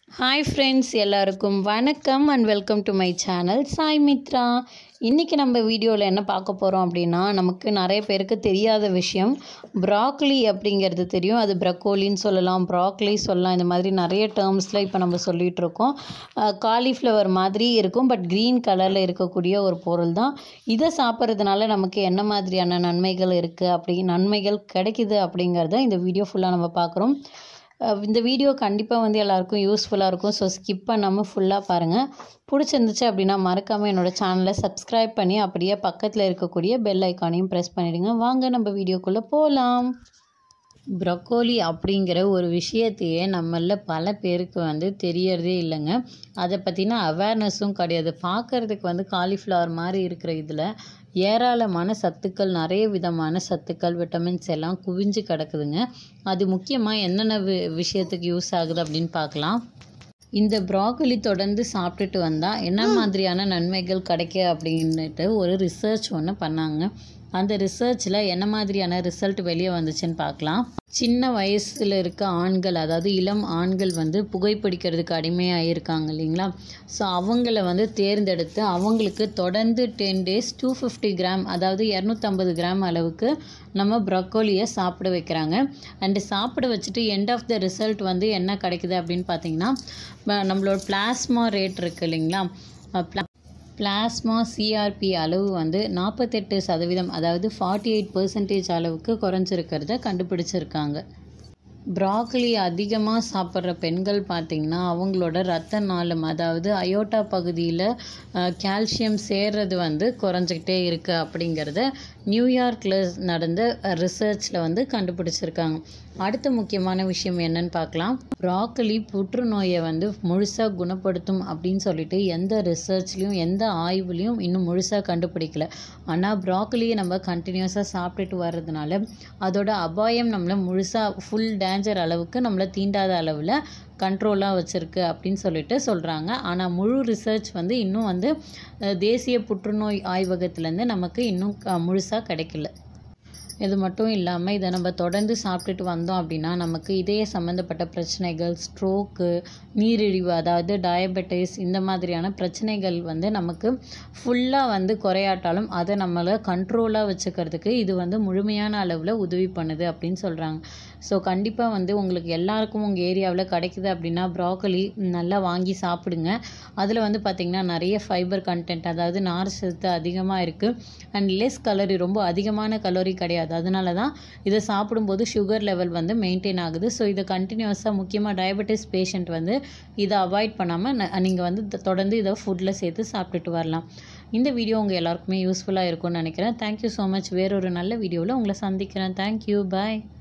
hi friends எல்லாருக்கும் வணக்கம் and welcome to my channel Sai Mithra இன்றைக்கி நம்ம வீடியோவில் என்ன பார்க்க போகிறோம் அப்படின்னா நமக்கு நிறைய பேருக்கு தெரியாத விஷயம் ப்ராக்லி அப்படிங்கிறது தெரியும் அது ப்ரக்கோலின்னு சொல்லலாம் ப்ராக்லி சொல்லலாம் இந்த மாதிரி நிறைய டேர்ம்ஸில் இப்போ நம்ம சொல்லிகிட்டு இருக்கோம் காலிஃப்ளவர் மாதிரி இருக்கும் பட் க்ரீன் கலரில் இருக்கக்கூடிய ஒரு பொருள் தான் இதை சாப்பிட்றதுனால நமக்கு என்ன மாதிரியான நன்மைகள் இருக்குது அப்படி நன்மைகள் கிடைக்குது அப்படிங்கிறத இந்த வீடியோ ஃபுல்லாக நம்ம பார்க்குறோம் அஹ் இந்த வீடியோ கண்டிப்பாக வந்து எல்லாருக்கும் யூஸ்ஃபுல்லாக இருக்கும் ஸோ ஸ்கிப் பண்ணாமல் ஃபுல்லாக பாருங்கள் பிடிச்சிருந்துச்சு அப்படின்னா மறக்காமல் என்னோடய சேனலை சப்ஸ்கிரைப் பண்ணி அப்படியே பக்கத்தில் இருக்கக்கூடிய பெல் ஐக்கானையும் ப்ரெஸ் பண்ணிவிடுங்க வாங்க நம்ம வீடியோக்குள்ளே போகலாம் ப்ரொக்கோலி அப்படிங்கிற ஒரு விஷயத்தையே நம்மள பல பேருக்கு வந்து தெரியறதே இல்லைங்க அதை பற்றின அவேர்னஸும் கிடையாது பார்க்குறதுக்கு வந்து காலிஃப்ளவர் மாதிரி இருக்கிற இதில் ஏராளமான சத்துக்கள் நிறைய விதமான சத்துக்கள் விட்டமின்ஸ் எல்லாம் குவிஞ்சு கிடக்குதுங்க அது முக்கியமாக என்னென்ன வி விஷயத்துக்கு யூஸ் ஆகுது அப்படின்னு பார்க்கலாம் இந்த ப்ராக்கலி தொடர்ந்து சாப்பிட்டுட்டு வந்தால் என்ன மாதிரியான நன்மைகள் கிடைக்க அப்படின்னுட்டு ஒரு ரிசர்ச் ஒன்று பண்ணாங்க அந்த ரிசர்ச்சில் என்ன மாதிரியான ரிசல்ட் வெளியே வந்துச்சுன்னு பார்க்கலாம் சின்ன வயசில் இருக்க ஆண்கள் அதாவது இளம் ஆண்கள் வந்து புகைப்பிடிக்கிறதுக்கு அடிமையாக இருக்காங்க இல்லைங்களா ஸோ அவங்கள வந்து தேர்ந்தெடுத்து அவங்களுக்கு தொடர்ந்து ten days two fifty gram அதாவது இரநூத்தம்பது கிராம் அளவுக்கு நம்ம ப்ரொக்கோலியை சாப்பிட வைக்கிறாங்க அண்டு சாப்பிட வச்சுட்டு எண்ட் ஆஃப் த ரிசல்ட் வந்து என்ன கிடைக்குது அப்படின்னு பார்த்தீங்கன்னா ம- நம்மளோட பிளாஸ்மா ரேட் இருக்குது இல்லைங்களா பிளா பிளாஸ்மா சிஆர்பி அளவு வந்து நாற்பத்தெட்டு சதவீதம் அதாவது ஃபார்ட்டி எயிட் பர்சன்டேஜ் அளவுக்கு குறைஞ்சிருக்கிறத கண்டுபிடிச்சிருக்காங்க ப்ராக்கலி அதிகமாக சாப்பிட்ற பெண்கள் பார்த்திங்கன்னா அவங்களோட ரத்த நாளம் அதாவது அயோட்டா பகுதியில் கால்சியம் சேர்றது வந்து குறைஞ்சிக்கிட்டே இருக்குது அப்படிங்கிறத நியூயார்க்கில் நடந்த ரிசர்ச்சில் வந்து கண்டுபிடிச்சிருக்காங்க அடுத்த முக்கியமான விஷயம் என்னன்னு பார்க்கலாம் ப்ராக்கலி புற்றுநோயை வந்து முழுசாக குணப்படுத்தும் அப்படின்னு சொல்லிட்டு எந்த ரிசர்ச்லேயும் எந்த ஆய்வுலேயும் இன்னும் முழுசாக கண்டுபிடிக்கல ஆனால் ப்ராக்கலியை நம்ம கண்டினியூஸாக சாப்பிட்டுட்டு வர்றதுனால அதோட அபாயம் நம்மளை முழுசாக ஃபுல் டேஞ்சர் அளவுக்கு நம்மளை தீண்டாத அளவில் கண்ட்ரோலாக வச்சுருக்கு அப்படின்னு சொல்லிட்டு சொல்கிறாங்க ஆனால் முழு ரிசர்ச் வந்து இன்னும் வந்து அஹ், தேசிய புற்றுநோய் ஆய்வகத்துலேருந்து நமக்கு இன்னும் முழுசாக கிடைக்கல இது மட்டும் இல்லாமல் இதை நம்ம தொடர்ந்து சாப்பிட்டுட்டு வந்தோம் அப்படின்னா நமக்கு இதய சம்மந்தப்பட்ட பிரச்சனைகள் ஸ்ட்ரோக்கு நீரிழிவு அதாவது டயபெட்டிஸ் இந்த மாதிரியான பிரச்சனைகள் வந்து நமக்கு ஃபுல்லாக வந்து குறையாட்டாலும் அதை நம்மளை கண்ட்ரோலாக வச்சுக்கிறதுக்கு இது வந்து முழுமையான அளவில் உதவி பண்ணுது அப்படின்னு சொல்கிறாங்க ஸோ கண்டிப்பாக வந்து உங்களுக்கு எல்லாருக்கும் உங்கள் ஏரியாவில் கிடைக்குது அப்படின்னா ப்ராக்கலி நல்லா வாங்கி சாப்பிடுங்க அதில் வந்து பார்த்திங்கன்னா நிறைய ஃபைபர் கண்டென்ட் அதாவது நார் சத்து அதிகமாக இருக்குது அண்ட் லெஸ் கலரி ரொம்ப அதிகமான கலோரி கிடையாது அதனால தான் இதை சாப்பிடும்போது சுகர் லெவல் வந்து மெயின்டைன் ஆகுது ஸோ இதை கண்டினியூஸாக முக்கியமாக டயபெட்டிஸ் பேஷண்ட் வந்து இதை அவாய்ட் பண்ணாமல் நீங்கள் வந்து த- தொடர்ந்து இதை ஃபுட்டில் சேர்த்து சாப்பிட்டுட்டு வரலாம் இந்த வீடியோ உங்கள் எல்லாருக்குமே யூஸ்ஃபுல்லாக இருக்கும்னு நினைக்கிறேன் தேங்க்யூ ஸோ மச் வேறொரு நல்ல வீடியோவில் உங்களை சந்திக்கிறேன் தேங்க்யூ பாய்